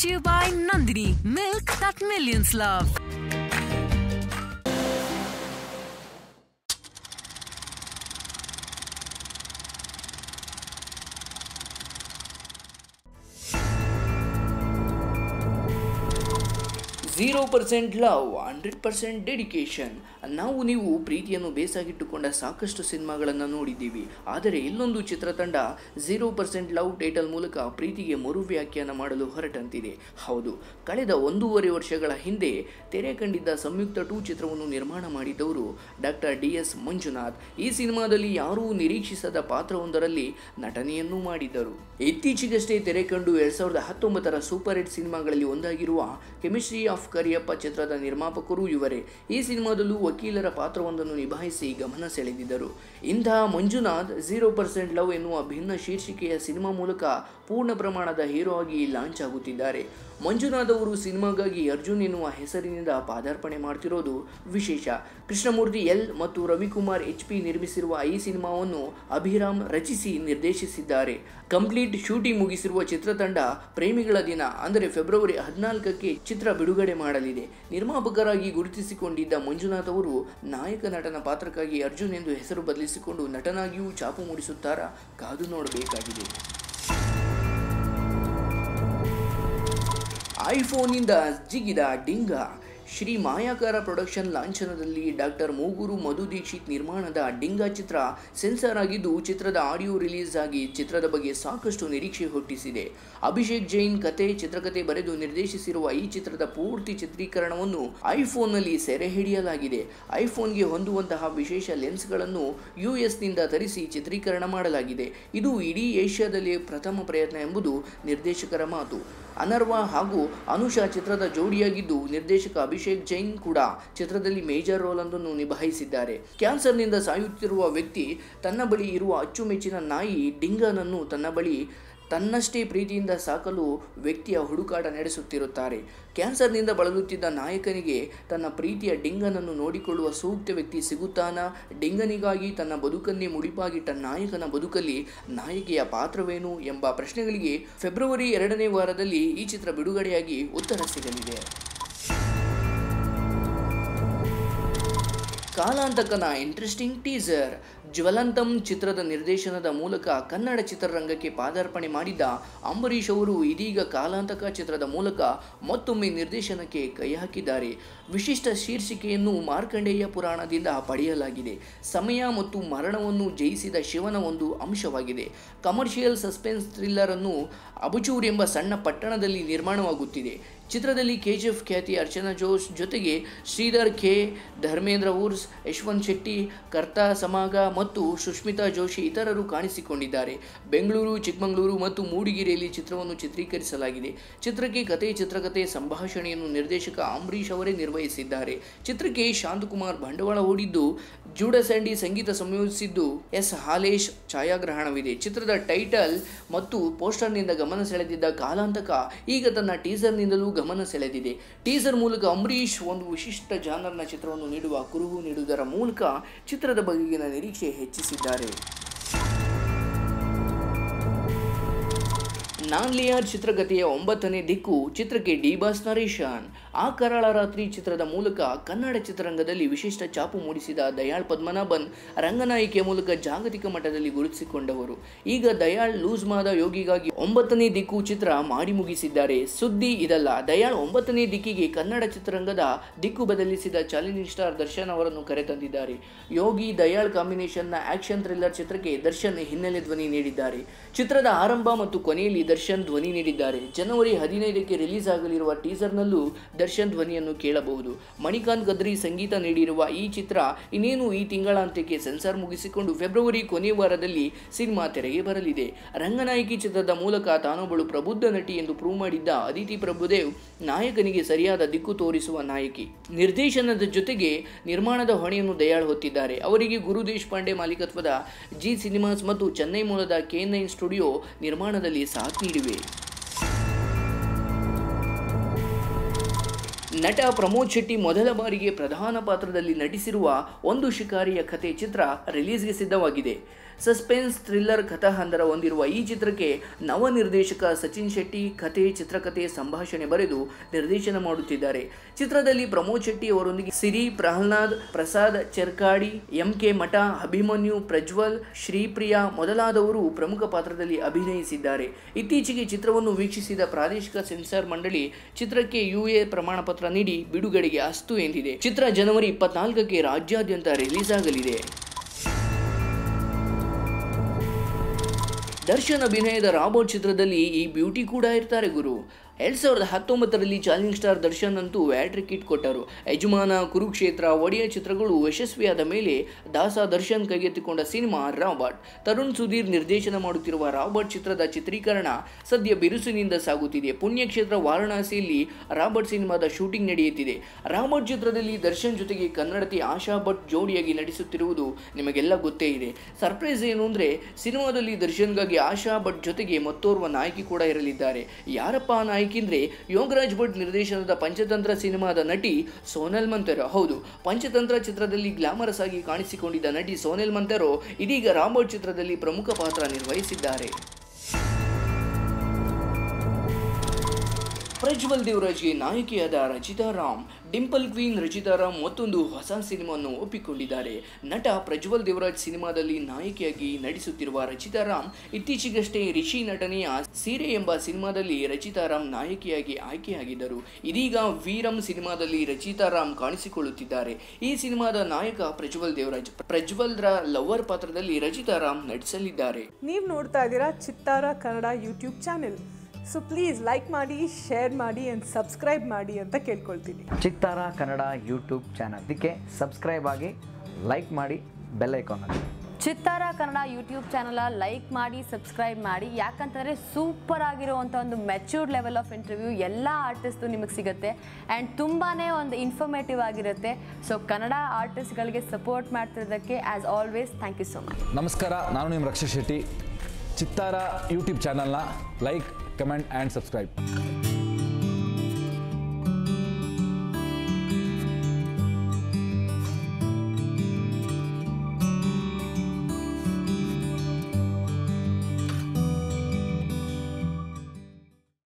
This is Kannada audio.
to you by Nandini, milk that millions love. Zero percent love hundred percent dedication ನಾವು ನೀವು ಪ್ರೀತಿಯನ್ನು ಬೇಸಾಗಿಟ್ಟುಕೊಂಡ ಸಾಕಷ್ಟು ಸಿನಿಮಾಗಳನ್ನು ನೋಡಿದ್ದೀವಿ ಆದರೆ ಇಲ್ಲೊಂದು ಚಿತ್ರತಂಡ ಝೀರೋ ಪರ್ಸೆಂಟ್ ಲವ್ ಟೈಟಲ್ ಮೂಲಕ ಪ್ರೀತಿಗೆ ಮರು ವ್ಯಾಖ್ಯಾನ ಮಾಡಲು ಹೊರಟಂತಿದೆ ಹೌದು ಕಳೆದ ಒಂದೂವರೆ ವರ್ಷಗಳ ಹಿಂದೆ ತೆರೆ ಕಂಡಿದ್ದ ಸಂಯುಕ್ತ ಟೂ ಚಿತ್ರವನ್ನು ನಿರ್ಮಾಣ ಮಾಡಿದವರು ಡಾಕ್ಟರ್ ಡಿ ಎಸ್ ಮಂಜುನಾಥ್ ಈ ಸಿನಿಮಾದಲ್ಲಿ ಯಾರೂ ನಿರೀಕ್ಷಿಸದ ಪಾತ್ರವೊಂದರಲ್ಲಿ ನಟನೆಯನ್ನೂ ಮಾಡಿದ್ದರು ಇತ್ತೀಚೆಗಷ್ಟೇ ತೆರೆ ಕಂಡು ಎರಡ್ ಸಾವಿರದ ಹತ್ತೊಂಬತ್ತರ ಸೂಪರ್ ಹಿಟ್ ಸಿನಿಮಾಗಳಲ್ಲಿ ಒಂದಾಗಿರುವ ಕೆಮಿಸ್ಟ್ರಿ ಆಫ್ ಕರಿಯಪ್ಪ ಚಿತ್ರದ ನಿರ್ಮಾಪಕರು ಇವರೇ ಈ ಸಿನಿಮಾದಲ್ಲೂ ವಕೀಲರ ಪಾತ್ರವೊಂದನ್ನು ನಿಭಾಯಿಸಿ ಗಮನ ಸೆಳೆದಿದ್ದರು ಇಂತಹ ಮಂಜುನಾಥ್ ಝೀರೋ ಪರ್ಸೆಂಟ್ ಲವ್ ಎನ್ನುವ ಭಿನ್ನ ಶೀರ್ಷಿಕೆಯ ಸಿನಿಮಾ ಮೂಲಕ ಪೂರ್ಣ ಪ್ರಮಾಣದ ಹೀರೋ ಆಗಿ ಲಾಂಚ್ ಆಗುತ್ತಿದ್ದಾರೆ ಮಂಜುನಾಥ್ ಅವರು ಸಿನಿಮಾಗಾಗಿ ಅರ್ಜುನ್ ಎನ್ನುವ ಹೆಸರಿನಿಂದ ಪಾದಾರ್ಪಣೆ ಮಾಡ್ತಿರೋದು ವಿಶೇಷ ಕೃಷ್ಣಮೂರ್ತಿ ಎಲ್ ಮತ್ತು ರವಿಕುಮಾರ್ ಎಚ್ ಪಿ ನಿರ್ಮಿಸಿರುವ ಈ ಸಿನಿಮಾವನ್ನು ಅಭಿರಾಮ್ ರಚಿಸಿ ನಿರ್ದೇಶಿಸಿದ್ದಾರೆ ಕಂಪ್ಲೀಟ್ ಶೂಟಿಂಗ್ ಮುಗಿಸಿರುವ ಚಿತ್ರತಂಡ ಪ್ರೇಮಿಗಳ ದಿನ ಅಂದರೆ ಫೆಬ್ರವರಿ ಹದಿನಾಲ್ಕಕ್ಕೆ ಚಿತ್ರ ಬಿಡುಗಡೆ ಮಾಡಲಿದೆ ನಿರ್ಮಾಪಕರಾಗಿ ಗುರುತಿಸಿಕೊಂಡಿದ್ದ ಮಂಜುನಾಥ್ ಅವರು ನಾಯಕ ನಟನ ಪಾತ್ರಕ್ಕಾಗಿ ಅರ್ಜುನ್ ಎಂದು ಹೆಸರು ಬದಲಿಸಿಕೊಂಡು ನಟನಾಗಿಯೂ ಚಾಪು ಮೂಡಿಸುತ್ತಾರಾ ಕಾದು ನೋಡಬೇಕಾಗಿದೆ ಐಫೋನಿಂದ ಜಿಗಿದ ಡಿಂಗ ಶ್ರೀ ಮಾಯಾಕಾರ ಪ್ರೊಡಕ್ಷನ್ ಲಾಂಛನದಲ್ಲಿ ಡಾಕ್ಟರ್ ಮೂಗೂರು ಮಧು ದೀಕ್ಷಿತ್ ನಿರ್ಮಾಣದ ಡಿಂಗ ಚಿತ್ರ ಸೆನ್ಸಾರ್ ಆಗಿದ್ದು ಚಿತ್ರದ ಆಡಿಯೋ ರಿಲೀಸ್ ಆಗಿ ಚಿತ್ರದ ಬಗ್ಗೆ ಸಾಕಷ್ಟು ನಿರೀಕ್ಷೆ ಹುಟ್ಟಿಸಿದೆ ಅಭಿಷೇಕ್ ಜೈನ್ ಕತೆ ಚಿತ್ರಕಥೆ ಬರೆದು ನಿರ್ದೇಶಿಸಿರುವ ಈ ಚಿತ್ರದ ಪೂರ್ತಿ ಚಿತ್ರೀಕರಣವನ್ನು ಐಫೋನ್ನಲ್ಲಿ ಸೆರೆ ಹಿಡಿಯಲಾಗಿದೆ ಐಫೋನ್ಗೆ ಹೊಂದುವಂತಹ ವಿಶೇಷ ಲೆನ್ಸ್ಗಳನ್ನು ಯು ಎಸ್ನಿಂದ ತರಿಸಿ ಚಿತ್ರೀಕರಣ ಮಾಡಲಾಗಿದೆ ಇದು ಇಡೀ ಏಷ್ಯಾದಲ್ಲಿ ಪ್ರಥಮ ಪ್ರಯತ್ನ ಎಂಬುದು ನಿರ್ದೇಶಕರ ಮಾತು ಅನರ್ವ ಹಾಗೂ ಅನುಷಾ ಚಿತ್ರದ ಜೋಡಿಯಾಗಿದ್ದು ನಿರ್ದೇಶಕ ಅಭಿಷೇಕ್ ಜೈನ್ ಕೂಡ ಚಿತ್ರದಲ್ಲಿ ಮೇಜರ್ ರೋಲ್ ಒಂದನ್ನು ನಿಭಾಯಿಸಿದ್ದಾರೆ ಕ್ಯಾನ್ಸರ್ನಿಂದ ಸಾಯುತ್ತಿರುವ ವ್ಯಕ್ತಿ ತನ್ನ ಬಳಿ ಇರುವ ಅಚ್ಚುಮೆಚ್ಚಿನ ನಾಯಿ ಡಿಂಗನನ್ನು ತನ್ನ ಬಳಿ ತನ್ನಷ್ಟೇ ಪ್ರೀತಿಯಿಂದ ಸಾಕಲು ವ್ಯಕ್ತಿಯ ಹುಡುಕಾಟ ನಡೆಸುತ್ತಿರುತ್ತಾರೆ ಕ್ಯಾನ್ಸರ್ನಿಂದ ಬಳಲುತ್ತಿದ್ದ ನಾಯಕನಿಗೆ ತನ್ನ ಪ್ರೀತಿಯ ಡಿಂಗನನ್ನು ನೋಡಿಕೊಳ್ಳುವ ಸೂಕ್ತ ವ್ಯಕ್ತಿ ಸಿಗುತ್ತಾನಾ ಡಿಂಗನಿಗಾಗಿ ತನ್ನ ಬದುಕನ್ನೇ ಮುಡಿಪಾಗಿಟ್ಟ ನಾಯಕನ ಬದುಕಲ್ಲಿ ನಾಯಕಿಯ ಪಾತ್ರವೇನು ಎಂಬ ಪ್ರಶ್ನೆಗಳಿಗೆ ಫೆಬ್ರವರಿ ಎರಡನೇ ವಾರದಲ್ಲಿ ಈ ಚಿತ್ರ ಬಿಡುಗಡೆಯಾಗಿ ಉತ್ತರ ಸಿಗಲಿದೆ ಕಾಲಾಂತಕನ ಇಂಟ್ರೆಸ್ಟಿಂಗ್ ಟೀಸರ್ ಜ್ವಲಂತಂ ಚಿತ್ರದ ನಿರ್ದೇಶನದ ಮೂಲಕ ಕನ್ನಡ ಚಿತ್ರರಂಗಕ್ಕೆ ಪಾದಾರ್ಪಣೆ ಮಾಡಿದ್ದ ಅಂಬರೀಷ್ ಅವರು ಇದೀಗ ಕಾಲಾಂತಕ ಚಿತ್ರದ ಮೂಲಕ ಮತ್ತೊಮ್ಮೆ ನಿರ್ದೇಶನಕ್ಕೆ ಕೈ ಹಾಕಿದ್ದಾರೆ ವಿಶಿಷ್ಟ ಶೀರ್ಷಿಕೆಯನ್ನು ಮಾರ್ಕಂಡೇಯ ಪುರಾಣದಿಂದ ಪಡೆಯಲಾಗಿದೆ ಸಮಯ ಮತ್ತು ಮರಣವನ್ನು ಜಯಿಸಿದ ಶಿವನ ಒಂದು ಅಂಶವಾಗಿದೆ ಕಮರ್ಷಿಯಲ್ ಸಸ್ಪೆನ್ಸ್ ಥ್ರಿಲ್ಲರ್ ಅನ್ನು ಅಬಚೂರ್ ಎಂಬ ಸಣ್ಣ ಪಟ್ಟಣದಲ್ಲಿ ನಿರ್ಮಾಣವಾಗುತ್ತಿದೆ ಚಿತ್ರದಲ್ಲಿ ಕೆಜಿಎಫ್ ಖ್ಯಾತಿ ಅರ್ಚನಾ ಜೋಶ್ ಜೊತೆಗೆ ಶ್ರೀಧರ್ ಖೇ ಧರ್ಮೇಂದ್ರ ಉರ್ಸ್ ಯಶವಂತ್ ಶೆಟ್ಟಿ ಕರ್ತಾ ಸಮಾಗ ಮತ್ತು ಸುಷ್ಮಿತಾ ಜೋಶಿ ಇತರರು ಕಾಣಿಸಿಕೊಂಡಿದ್ದಾರೆ ಬೆಂಗಳೂರು ಚಿಕ್ಕಮಗಳೂರು ಮತ್ತು ಮೂಡಿಗೆರೆಯಲ್ಲಿ ಚಿತ್ರವನ್ನು ಚಿತ್ರೀಕರಿಸಲಾಗಿದೆ ಚಿತ್ರಕ್ಕೆ ಕತೆ ಚಿತ್ರಕಥೆ ಸಂಭಾಷಣೆಯನ್ನು ನಿರ್ದೇಶಕ ಅಂಬರೀಷ್ ಅವರೇ ನಿರ್ವಹಿಸಿದ್ದಾರೆ ಚಿತ್ರಕ್ಕೆ ಶಾಂತಕುಮಾರ್ ಬಂಡವಾಳ ಹೂಡಿದ್ದು ಜೂಡ ಸ್ಯಾಂಡಿ ಸಂಗೀತ ಸಂಯೋಜಿಸಿದ್ದು ಎಸ್ ಹಾಲೇಶ್ ಛಾಯಾಗ್ರಹಣವಿದೆ ಚಿತ್ರದ ಟೈಟಲ್ ಮತ್ತು ಪೋಸ್ಟರ್ನಿಂದ ಗಮನ ಸೆಳೆದಿದ್ದ ಕಾಲಾಂತಕ ಈಗ ತನ್ನ ಟೀಸರ್ನಿಂದಲೂ ಗಮನ ಸೆಳೆದಿದೆ ಟೀಸರ್ ಮೂಲಕ ಅಂಬರೀಷ್ ಒಂದು ವಿಶಿಷ್ಟ ಜಾನರ್ನ ಚಿತ್ರವನ್ನು ನೀಡುವ ಕುರುಹು ನೀಡುವುದರ ಮೂಲಕ ಚಿತ್ರದ ಬಗೆಗಿನ ನಿರೀಕ್ಷೆ ಹೆಚ್ಚಿಸಿದ್ದಾರೆ ನಾನ್ ಲಿಯಾರ್ ಚಿತ್ರಕಥೆಯ ಒಂಬತ್ತನೇ ದಿಕ್ಕು ಚಿತ್ರಕ್ಕೆ ಡಿ ಬಾಸ್ ನರೇಶನ್ ಆ ಕರಾಳ ರಾತ್ರಿ ಚಿತ್ರದ ಮೂಲಕ ಕನ್ನಡ ಚಿತ್ರರಂಗದಲ್ಲಿ ವಿಶಿಷ್ಟ ಚಾಪು ಮೂಡಿಸಿದ ದಯಾಳ್ ಪದ್ಮನಾಭನ್ ರಂಗನಾಯಿಕೆಯ ಮೂಲಕ ಜಾಗತಿಕ ಮಟ್ಟದಲ್ಲಿ ಗುರುತಿಸಿಕೊಂಡವರು ಈಗ ದಯಾಳ್ ಲೂಸ್ ಮಾದ ಯೋಗಿಗಾಗಿ ಒಂಬತ್ತನೇ ದಿಕ್ಕು ಚಿತ್ರ ಮಾಡಿ ಮುಗಿಸಿದ್ದಾರೆ ಸುದ್ದಿ ಇದಲ್ಲ ದಯಾಳ್ ಒಂಬತ್ತನೇ ದಿಕ್ಕಿಗೆ ಕನ್ನಡ ಚಿತ್ರರಂಗದ ದಿಕ್ಕು ಬದಲಿಸಿದ ಚಾಲೆಂಜಿಂಗ್ ಸ್ಟಾರ್ ದರ್ಶನ್ ಅವರನ್ನು ಕರೆತಂದಿದ್ದಾರೆ ಯೋಗಿ ದಯಾಳ್ ಕಾಂಬಿನೇಷನ್ನ ಆಕ್ಷನ್ ಥ್ರಿಲ್ಲರ್ ಚಿತ್ರಕ್ಕೆ ದರ್ಶನ್ ಹಿನ್ನೆಲೆ ಧ್ವನಿ ನೀಡಿದ್ದಾರೆ ಚಿತ್ರದ ಆರಂಭ ಮತ್ತು ಕೊನೆಯಲ್ಲಿ ದರ್ಶನ್ ಧ್ವನಿ ನೀಡಿದ್ದಾರೆ ಜನವರಿ ಹದಿನೈದಕ್ಕೆ ರಿಲೀಸ್ ಆಗಲಿರುವ ಟೀಸರ್ನಲ್ಲೂ ದರ್ಶನ್ ಧ್ವನಿಯನ್ನು ಕೇಳಬಹುದು ಮಣಿಕಾಂತ್ ಗದ್ರಿ ಸಂಗೀತ ನೀಡಿರುವ ಈ ಚಿತ್ರ ಇನ್ನೇನು ಈ ತಿಂಗಳಾಂತ್ಯಕ್ಕೆ ಸೆನ್ಸಾರ್ ಮುಗಿಸಿಕೊಂಡು ಫೆಬ್ರವರಿ ಕೊನೆಯ ವಾರದಲ್ಲಿ ಸಿನಿಮಾ ತೆರೆಗೆ ಬರಲಿದೆ ರಂಗನಾಯಕಿ ಚಿತ್ರದ ಮೂಲಕ ತಾನೊಬ್ಬಳು ಪ್ರಬುದ್ಧ ನಟಿ ಎಂದು ಪ್ರೂವ್ ಮಾಡಿದ್ದ ಅದಿತಿ ಪ್ರಭುದೇವ್ ನಾಯಕನಿಗೆ ಸರಿಯಾದ ದಿಕ್ಕು ತೋರಿಸುವ ನಾಯಕಿ ನಿರ್ದೇಶನದ ಜೊತೆಗೆ ನಿರ್ಮಾಣದ ಹೊಣೆಯನ್ನು ದಯಾಳ್ ಹೊತ್ತಿದ್ದಾರೆ ಅವರಿಗೆ ಗುರು ದೇಶಪಾಂಡೆ ಮಾಲೀಕತ್ವದ ಜಿ ಸಿನಿಮಾಸ್ ಮತ್ತು ಚೆನ್ನೈ ಮೂಲದ ಕೆ ನೈನ್ ಸ್ಟುಡಿಯೋ ನಿರ್ಮಾಣದಲ್ಲಿ ಸಾಥ್ ನೀಡಿವೆ ನಟ ಪ್ರಮೋದ್ ಶೆಟ್ಟಿ ಮೊದಲ ಬಾರಿಗೆ ಪ್ರಧಾನ ಪಾತ್ರದಲ್ಲಿ ನಟಿಸಿರುವ ಒಂದು ಶಿಕಾರಿಯ ಕಥೆ ಚಿತ್ರ ರಿಲೀಸ್ಗೆ ಸಿದ್ಧವಾಗಿದೆ ಸಸ್ಪೆನ್ಸ್ ಥ್ರಿಲ್ಲರ್ ಕಥಾಹಂದರ ಹೊಂದಿರುವ ಈ ಚಿತ್ರಕ್ಕೆ ನವ ನಿರ್ದೇಶಕ ಸಚಿನ್ ಶೆಟ್ಟಿ ಕಥೆ ಚಿತ್ರಕಥೆ ಸಂಭಾಷಣೆ ಬರೆದು ನಿರ್ದೇಶನ ಮಾಡುತ್ತಿದ್ದಾರೆ ಚಿತ್ರದಲ್ಲಿ ಪ್ರಮೋದ್ ಶೆಟ್ಟಿ ಅವರೊಂದಿಗೆ ಸಿರಿ ಪ್ರಹ್ಲಾದ್ ಪ್ರಸಾದ್ ಚೆರ್ಕಾಡಿ ಎಂ ಕೆ ಮಠ ಅಭಿಮನ್ಯು ಪ್ರಜ್ವಲ್ ಶ್ರೀಪ್ರಿಯಾ ಮೊದಲಾದವರು ಪ್ರಮುಖ ಪಾತ್ರದಲ್ಲಿ ಅಭಿನಯಿಸಿದ್ದಾರೆ ಇತ್ತೀಚೆಗೆ ಚಿತ್ರವನ್ನು ವೀಕ್ಷಿಸಿದ ಪ್ರಾದೇಶಿಕ ಸೆನ್ಸಾರ್ ಮಂಡಳಿ ಚಿತ್ರಕ್ಕೆ ಯುಎ ಪ್ರಮಾಣ ಪತ್ರ ನೀಡಿ ಬಿಡುಗಡೆಗೆ ಅಸ್ತು ಎಂದಿದೆ ಚಿತ್ರ ಜನವರಿ ಇಪ್ಪತ್ನಾಲ್ಕಕ್ಕೆ ರಾಜ್ಯಾದ್ಯಂತ ರಿಲೀಸ್ ಆಗಲಿದೆ ದರ್ಶನ್ ಅಭಿನಯದ ರಾಬೋಟ್ ಚಿತ್ರದಲ್ಲಿ ಈ ಬ್ಯೂಟಿ ಕೂಡ ಇರ್ತಾರೆ ಗುರು ಎರಡ್ ಸಾವಿರದ ಹತ್ತೊಂಬತ್ತರಲ್ಲಿ ಚಾಲೆಂಜ್ ಸ್ಟಾರ್ ದರ್ಶನ್ ಅಂತೂ ವ್ಯಾಟ್ರಿಕ್ ಇಟ್ ಕೊಟ್ಟರು ಯಜಮಾನ ಕುರುಕ್ಷೇತ್ರ ಒಡೆಯ ಚಿತ್ರಗಳು ಯಶಸ್ವಿಯಾದ ಮೇಲೆ ದಾಸ ದರ್ಶನ್ ಕೈಗೆತ್ತಿಕೊಂಡ ಸಿನಿಮಾ ರಾಬರ್ಟ್ ತರುಣ್ ಸುಧೀರ್ ನಿರ್ದೇಶನ ಮಾಡುತ್ತಿರುವ ರಾಬರ್ಟ್ ಚಿತ್ರದ ಚಿತ್ರೀಕರಣ ಸದ್ಯ ಬಿರುಸಿನಿಂದ ಸಾಗುತ್ತಿದೆ ಪುಣ್ಯಕ್ಷೇತ್ರ ವಾರಣಾಸಿಯಲ್ಲಿ ರಾಬರ್ಟ್ ಸಿನಿಮಾದ ಶೂಟಿಂಗ್ ನಡೆಯುತ್ತಿದೆ ರಾಬರ್ಟ್ ಚಿತ್ರದಲ್ಲಿ ದರ್ಶನ್ ಜೊತೆಗೆ ಕನ್ನಡತಿ ಆಶಾ ಭಟ್ ಜೋಡಿಯಾಗಿ ನಟಿಸುತ್ತಿರುವುದು ನಿಮಗೆಲ್ಲ ಗೊತ್ತೇ ಇದೆ ಸರ್ಪ್ರೈಸ್ ಏನು ಅಂದರೆ ಸಿನಿಮಾದಲ್ಲಿ ದರ್ಶನ್ಗಾಗಿ ಆಶಾ ಭಟ್ ಜೊತೆಗೆ ಮತ್ತೋರ್ವ ನಾಯಕಿ ಕೂಡ ಇರಲಿದ್ದಾರೆ ಯಾರಪ್ಪ ಆ ನಾಯಕಿ ಅಂದ್ರೆ ಯೋಗರಾಜ್ ಭಟ್ ನಿರ್ದೇಶನದ ಪಂಚತಂತ್ರ ಸಿನಿಮಾದ ನಟಿ ಸೋನಲ್ ಮಂತೆರೋ ಹೌದು ಪಂಚತಂತ್ರ ಚಿತ್ರದಲ್ಲಿ ಗ್ಲಾಮರಸ್ ಆಗಿ ಕಾಣಿಸಿಕೊಂಡಿದ್ದ ನಟಿ ಸೋನಲ್ ಮಂತೆರೋ ಇದೀಗ ರಾಬರ್ಟ್ ಚಿತ್ರದಲ್ಲಿ ಪ್ರಮುಖ ಪಾತ್ರ ನಿರ್ವಹಿಸಿದ್ದಾರೆ ಪ್ರಜ್ವಲ್ ದೇವರಾಜ್ಗೆ ನಾಯಕಿಯಾದ ರಚಿತಾ ರಾಮ್ ಡಿಂಪಲ್ ಕ್ವೀನ್ ರಚಿತಾ ರಾಮ್ ಮತ್ತೊಂದು ಹೊಸ ಸಿನಿಮಾವನ್ನು ಒಪ್ಪಿಕೊಂಡಿದ್ದಾರೆ ನಟ ಪ್ರಜ್ವಲ್ ದೇವರಾಜ್ ಸಿನಿಮಾದಲ್ಲಿ ನಾಯಕಿಯಾಗಿ ನಟಿಸುತ್ತಿರುವ ರಚಿತಾ ರಾಮ್ ಇತ್ತೀಚೆಗಷ್ಟೇ ರಿಷಿ ನಟನೆಯ ಸೀರೆ ಎಂಬ ಸಿನಿಮಾದಲ್ಲಿ ರಚಿತಾ ರಾಮ್ ನಾಯಕಿಯಾಗಿ ಆಯ್ಕೆಯಾಗಿದ್ದರು ಇದೀಗ ವೀರಂ ಸಿನಿಮಾದಲ್ಲಿ ರಚಿತಾ ರಾಮ್ ಕಾಣಿಸಿಕೊಳ್ಳುತ್ತಿದ್ದಾರೆ ಈ ಸಿನಿಮಾದ ನಾಯಕ ಪ್ರಜ್ವಲ್ ದೇವರಾಜ್ ಪ್ರಜ್ವಲ್ರ ಲವರ್ ಪಾತ್ರದಲ್ಲಿ ರಚಿತಾ ರಾಮ್ ನಟಿಸಲಿದ್ದಾರೆ ನೀವು ನೋಡ್ತಾ ಇದ್ದೀರಾ Chittara Kannada YouTube channel so please like ಮಾಡಿ ಶೇರ್ ಮಾಡಿ ಆ್ಯಂಡ್ ಸಬ್ಸ್ಕ್ರೈಬ್ ಮಾಡಿ ಅಂತ ಕೇಳ್ಕೊಳ್ತೀನಿ ಚಿತ್ತಾರ ಕನ್ನಡ ಯೂಟ್ಯೂಬ್ ಚಾನಲ್ ಇದಕ್ಕೆ ಸಬ್ಸ್ಕ್ರೈಬ್ ಆಗಿ ಲೈಕ್ ಮಾಡಿ ಬೆಲ್ ಐಕಾನ್ ಹಾಕಿ Chittara Kannada YouTube channel like ಮಾಡಿ ಸಬ್ಸ್ಕ್ರೈಬ್ ಮಾಡಿ ಯಾಕಂತಂದರೆ ಸೂಪರ್ ಆಗಿರುವಂಥ ಒಂದು ಮೆಚ್ಯೂರ್ಡ್ ಲೆವೆಲ್ ಆಫ್ ಇಂಟರ್ವ್ಯೂ ಎಲ್ಲ ಆರ್ಟಿಸ್ಟು ನಿಮಗೆ ಸಿಗುತ್ತೆ ಆ್ಯಂಡ್ ತುಂಬಾ ಒಂದು ಇನ್ಫಾರ್ಮೇಟಿವ್ ಆಗಿರುತ್ತೆ ಸೊ ಕನ್ನಡ ಆರ್ಟಿಸ್ಟ್ಗಳಿಗೆ ಸಪೋರ್ಟ್ ಮಾಡ್ತಿರೋದಕ್ಕೆ as always thank you so much ನಮಸ್ಕಾರ ನಾನು ನಿಮ್ಮ ರಕ್ಷಾ ಶೆಟ್ಟಿ ಚಿತ್ತಾರ ಯೂಟ್ಯೂಬ್ ಚಾನಲ್ನ ಲೈಕ್ ಕಮೆಂಟ್ ಆ್ಯಂಡ್ ಸಬ್ಸ್ಕ್ರೈಬ್